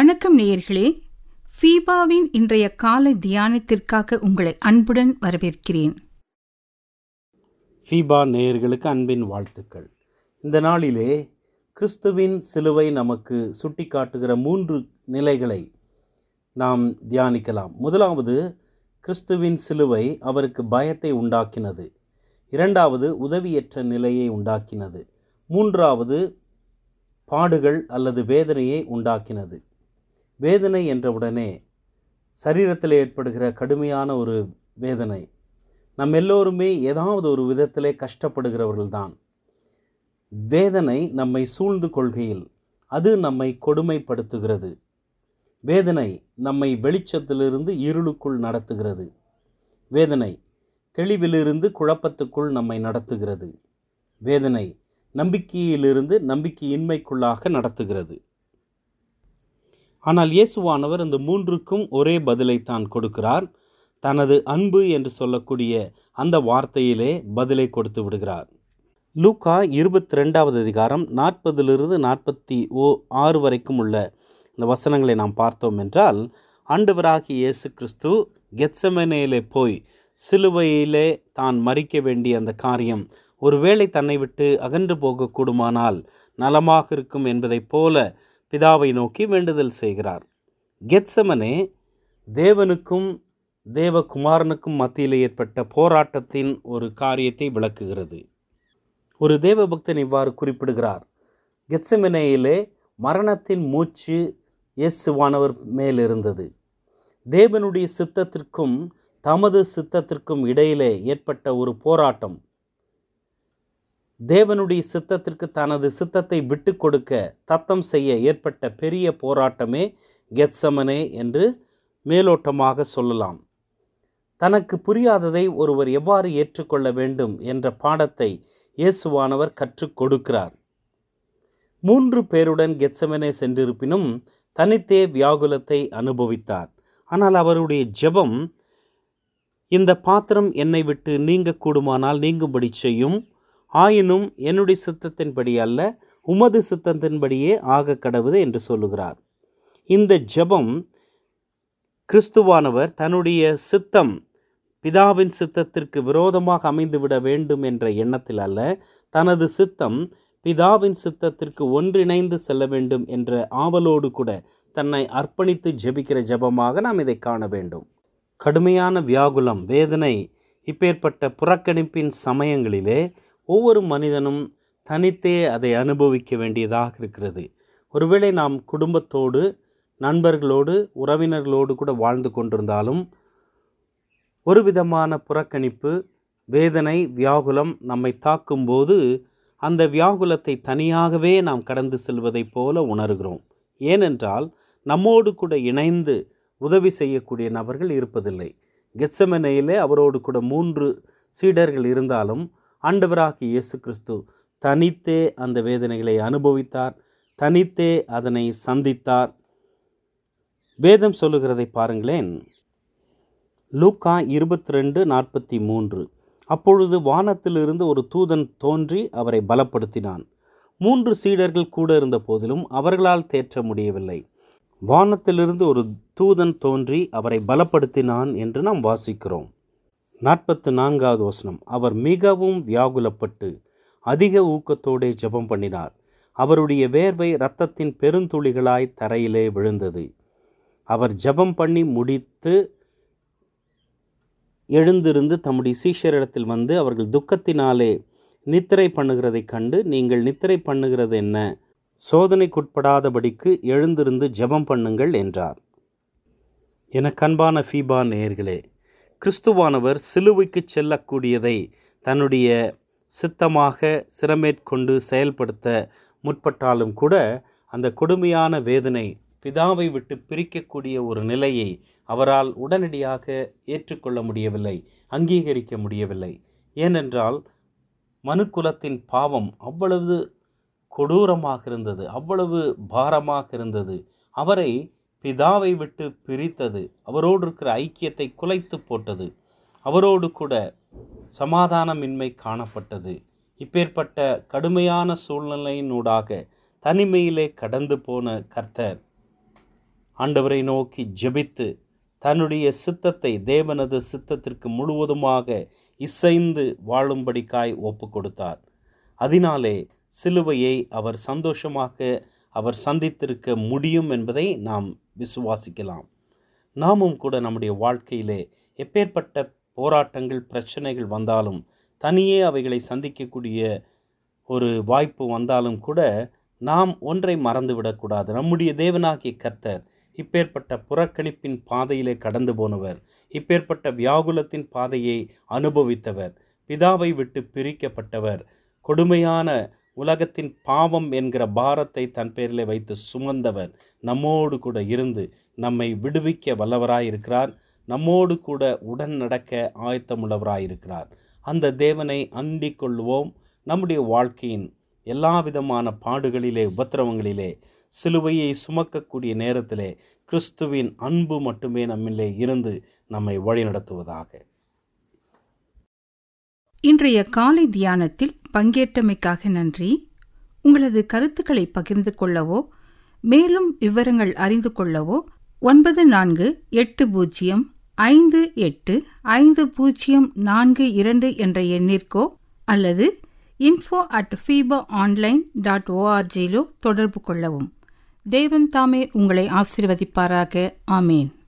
வணக்கம் நேயர்களே ஃபீபாவின் இன்றைய காலை தியானத்திற்காக உங்களை அன்புடன் வரவேற்கிறேன் ஃபீபா நேயர்களுக்கு அன்பின் வாழ்த்துக்கள் இந்த நாளிலே கிறிஸ்துவின் சிலுவை நமக்கு சுட்டிக்காட்டுகிற மூன்று நிலைகளை நாம் தியானிக்கலாம் முதலாவது கிறிஸ்துவின் சிலுவை அவருக்கு பயத்தை உண்டாக்கினது இரண்டாவது உதவியற்ற நிலையை உண்டாக்கினது மூன்றாவது பாடுகள் அல்லது வேதனையை உண்டாக்கினது வேதனை என்றவுடனே சரீரத்தில் ஏற்படுகிற கடுமையான ஒரு வேதனை நம் எல்லோருமே ஏதாவது ஒரு விதத்திலே கஷ்டப்படுகிறவர்கள்தான் வேதனை நம்மை சூழ்ந்து கொள்கையில் அது நம்மை கொடுமைப்படுத்துகிறது வேதனை நம்மை வெளிச்சத்திலிருந்து இருளுக்குள் நடத்துகிறது வேதனை தெளிவிலிருந்து குழப்பத்துக்குள் நம்மை நடத்துகிறது வேதனை நம்பிக்கையிலிருந்து நம்பிக்கையின்மைக்குள்ளாக நடத்துகிறது ஆனால் இயேசுவானவர் இந்த மூன்றுக்கும் ஒரே பதிலை தான் கொடுக்கிறார் தனது அன்பு என்று சொல்லக்கூடிய அந்த வார்த்தையிலே பதிலை கொடுத்து விடுகிறார் லூக்கா இருபத்தி ரெண்டாவது அதிகாரம் நாற்பதிலிருந்து நாற்பத்தி ஓ ஆறு வரைக்கும் உள்ள இந்த வசனங்களை நாம் பார்த்தோம் என்றால் ஆண்டவராகிய இயேசு கிறிஸ்து கெத்சமனேலே போய் சிலுவையிலே தான் மறிக்க வேண்டிய அந்த காரியம் ஒருவேளை தன்னை விட்டு அகன்று போகக்கூடுமானால் நலமாக இருக்கும் என்பதைப் போல பிதாவை நோக்கி வேண்டுதல் செய்கிறார் கெத்சமனே தேவனுக்கும் தேவகுமாரனுக்கும் மத்தியில் ஏற்பட்ட போராட்டத்தின் ஒரு காரியத்தை விளக்குகிறது ஒரு தேவபக்தன் இவ்வாறு குறிப்பிடுகிறார் கெத்சமனேயிலே மரணத்தின் மூச்சு இயேசுவானவர் மேல் இருந்தது தேவனுடைய சித்தத்திற்கும் தமது சித்தத்திற்கும் இடையிலே ஏற்பட்ட ஒரு போராட்டம் தேவனுடைய சித்தத்திற்கு தனது சித்தத்தை விட்டு கொடுக்க தத்தம் செய்ய ஏற்பட்ட பெரிய போராட்டமே கெத்சமனே என்று மேலோட்டமாக சொல்லலாம் தனக்கு புரியாததை ஒருவர் எவ்வாறு ஏற்றுக்கொள்ள வேண்டும் என்ற பாடத்தை இயேசுவானவர் கற்றுக் கொடுக்கிறார் மூன்று பேருடன் கெத்சமனே சென்றிருப்பினும் தனித்தே வியாகுலத்தை அனுபவித்தார் ஆனால் அவருடைய ஜெபம் இந்த பாத்திரம் என்னை விட்டு நீங்கக்கூடுமானால் நீங்கும்படி செய்யும் ஆயினும் என்னுடைய சித்தத்தின்படி அல்ல உமது சித்தத்தின்படியே ஆக கடவுது என்று சொல்லுகிறார் இந்த ஜெபம் கிறிஸ்துவானவர் தன்னுடைய சித்தம் பிதாவின் சித்தத்திற்கு விரோதமாக அமைந்துவிட வேண்டும் என்ற எண்ணத்தில் அல்ல தனது சித்தம் பிதாவின் சித்தத்திற்கு ஒன்றிணைந்து செல்ல வேண்டும் என்ற ஆவலோடு கூட தன்னை அர்ப்பணித்து ஜெபிக்கிற ஜெபமாக நாம் இதை காண வேண்டும் கடுமையான வியாகுலம் வேதனை இப்பேற்பட்ட புறக்கணிப்பின் சமயங்களிலே ஒவ்வொரு மனிதனும் தனித்தே அதை அனுபவிக்க வேண்டியதாக இருக்கிறது ஒருவேளை நாம் குடும்பத்தோடு நண்பர்களோடு உறவினர்களோடு கூட வாழ்ந்து கொண்டிருந்தாலும் ஒரு விதமான புறக்கணிப்பு வேதனை வியாகுலம் நம்மை தாக்கும்போது அந்த வியாகுலத்தை தனியாகவே நாம் கடந்து செல்வதைப் போல உணர்கிறோம் ஏனென்றால் நம்மோடு கூட இணைந்து உதவி செய்யக்கூடிய நபர்கள் இருப்பதில்லை கெத்சமனையிலே அவரோடு கூட மூன்று சீடர்கள் இருந்தாலும் ஆண்டவராகிய இயேசு கிறிஸ்து தனித்தே அந்த வேதனைகளை அனுபவித்தார் தனித்தே அதனை சந்தித்தார் வேதம் சொல்லுகிறதை பாருங்களேன் லூக்கா இருபத்தி ரெண்டு நாற்பத்தி மூன்று அப்பொழுது வானத்திலிருந்து ஒரு தூதன் தோன்றி அவரை பலப்படுத்தினான் மூன்று சீடர்கள் கூட இருந்த போதிலும் அவர்களால் தேற்ற முடியவில்லை வானத்திலிருந்து ஒரு தூதன் தோன்றி அவரை பலப்படுத்தினான் என்று நாம் வாசிக்கிறோம் நாற்பத்து நான்காவது வசனம் அவர் மிகவும் வியாகுலப்பட்டு அதிக ஊக்கத்தோடே ஜெபம் பண்ணினார் அவருடைய வேர்வை இரத்தத்தின் பெருந்துளிகளாய் தரையிலே விழுந்தது அவர் ஜெபம் பண்ணி முடித்து எழுந்திருந்து தம்முடைய சீஷரிடத்தில் வந்து அவர்கள் துக்கத்தினாலே நித்திரை பண்ணுகிறதைக் கண்டு நீங்கள் நித்திரை பண்ணுகிறது என்ன சோதனைக்குட்படாதபடிக்கு எழுந்திருந்து ஜெபம் பண்ணுங்கள் என்றார் என கண்பான ஃபீபா நேயர்களே கிறிஸ்துவானவர் சிலுவைக்கு செல்லக்கூடியதை தன்னுடைய சித்தமாக சிரமேற்கொண்டு செயல்படுத்த முற்பட்டாலும் கூட அந்த கொடுமையான வேதனை பிதாவை விட்டு பிரிக்கக்கூடிய ஒரு நிலையை அவரால் உடனடியாக ஏற்றுக்கொள்ள முடியவில்லை அங்கீகரிக்க முடியவில்லை ஏனென்றால் மனுக்குலத்தின் பாவம் அவ்வளவு கொடூரமாக இருந்தது அவ்வளவு பாரமாக இருந்தது அவரை பிதாவை விட்டு பிரித்தது அவரோடு இருக்கிற ஐக்கியத்தை குலைத்து போட்டது அவரோடு கூட சமாதானமின்மை காணப்பட்டது இப்பேற்பட்ட கடுமையான சூழ்நிலையினூடாக தனிமையிலே கடந்து போன கர்த்தர் ஆண்டவரை நோக்கி ஜெபித்து தன்னுடைய சித்தத்தை தேவனது சித்தத்திற்கு முழுவதுமாக இசைந்து வாழும்படிக்காய் ஒப்பு கொடுத்தார் அதனாலே சிலுவையை அவர் சந்தோஷமாக அவர் சந்தித்திருக்க முடியும் என்பதை நாம் விசுவாசிக்கலாம் நாமும் கூட நம்முடைய வாழ்க்கையிலே எப்பேற்பட்ட போராட்டங்கள் பிரச்சனைகள் வந்தாலும் தனியே அவைகளை சந்திக்கக்கூடிய ஒரு வாய்ப்பு வந்தாலும் கூட நாம் ஒன்றை மறந்துவிடக்கூடாது நம்முடைய தேவனாகிய கர்த்தர் இப்பேற்பட்ட புறக்கணிப்பின் பாதையிலே கடந்து போனவர் இப்பேற்பட்ட வியாகுலத்தின் பாதையை அனுபவித்தவர் பிதாவை விட்டு பிரிக்கப்பட்டவர் கொடுமையான உலகத்தின் பாவம் என்கிற பாரத்தை தன் பேரில் வைத்து சுமந்தவர் நம்மோடு கூட இருந்து நம்மை விடுவிக்க வல்லவராயிருக்கிறார் நம்மோடு கூட உடன் நடக்க ஆயத்தமுள்ளவராயிருக்கிறார் அந்த தேவனை அண்டிக் கொள்வோம் நம்முடைய வாழ்க்கையின் எல்லா விதமான பாடுகளிலே உபத்திரவங்களிலே சிலுவையை சுமக்கக்கூடிய நேரத்திலே கிறிஸ்துவின் அன்பு மட்டுமே நம்மிலே இருந்து நம்மை வழிநடத்துவதாக இன்றைய காலை தியானத்தில் பங்கேற்றமைக்காக நன்றி உங்களது கருத்துக்களை பகிர்ந்து கொள்ளவோ மேலும் விவரங்கள் அறிந்து கொள்ளவோ ஒன்பது நான்கு எட்டு பூஜ்ஜியம் ஐந்து எட்டு ஐந்து பூஜ்ஜியம் நான்கு இரண்டு என்ற எண்ணிற்கோ அல்லது info at FIBA online dot ஓஆர்ஜியிலோ தொடர்பு கொள்ளவும் தேவன் தாமே உங்களை ஆசீர்வதிப்பாராக ஆமேன்